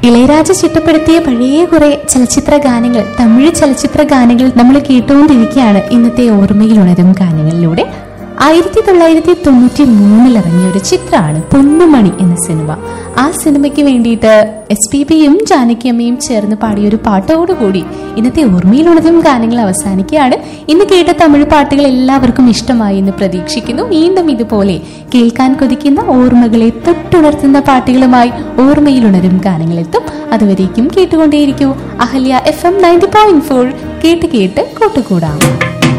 ഇളയരാജ ചിട്ടപ്പെടുത്തിയ പഴയ കുറെ ചലച്ചിത്ര ഗാനങ്ങൾ തമിഴ് ചലച്ചിത്ര ഗാനങ്ങൾ നമ്മൾ കേട്ടുകൊണ്ടിരിക്കുകയാണ് ഇന്നത്തെ ഓർമ്മയിൽ ഉണരും ഗാനങ്ങളിലൂടെ ആയിരത്തി തൊള്ളായിരത്തി തൊണ്ണൂറ്റി മൂന്നിൽ ഇറങ്ങിയ ഒരു ചിത്രമാണ് പൊന്നുമണി എന്ന സിനിമ ആ സിനിമയ്ക്ക് വേണ്ടിയിട്ട് എസ് പി ബിയും ജാനകിയമ്മയും ചേർന്ന് പാടിയ ഒരു പാട്ടോടുകൂടി ഇന്നത്തെ ഓർമ്മയിൽ ഉണരും ഗാനങ്ങൾ അവസാനിക്കുകയാണ് ഇന്ന് കേട്ട തമിഴ് പാട്ടുകൾ എല്ലാവർക്കും ഇഷ്ടമായി എന്ന് പ്രതീക്ഷിക്കുന്നു വീണ്ടും ഇതുപോലെ കേൾക്കാൻ കൊതിക്കുന്ന ഓർമ്മകളെ തൊട്ടുണർത്തുന്ന പാട്ടുകളുമായി ഓർമ്മയിൽ ഉണരും ഗാനങ്ങളെത്തും അതുവരേക്കും കേട്ടുകൊണ്ടേയിരിക്കൂ Ahalya F M ninety point four കേട്ട് കേട്ട് കൂട്ടുകൂടാം